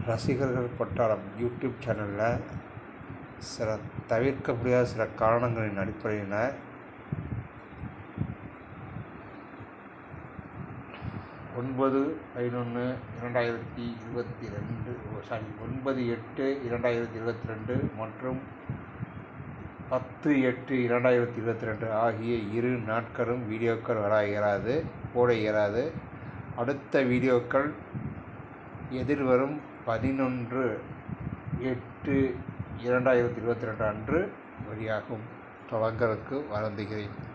ரசிகர்கள் பட்டாளம் யூடியூப் சேனலில் சில தவிர்க்க முடியாத சில காரணங்களின் அடிப்படையில் ஒன்பது பதினொன்று இரண்டாயிரத்தி இருபத்தி ரெண்டு சாரி ஒன்பது எட்டு இரண்டாயிரத்தி இருபத்தி ரெண்டு மற்றும் பத்து எட்டு இரண்டாயிரத்தி இருபத்தி ரெண்டு ஆகிய இரு நாட்களும் வீடியோக்கள் வர இயலாது போட இயலாது அடுத்த வீடியோக்கள் எதிர்வரும் பதினொன்று எட்டு இரண்டாயிரத்தி இருபத்தி ரெண்டு அன்று வெளியாகும் தொடங்கலுக்கு வருந்துகிறேன்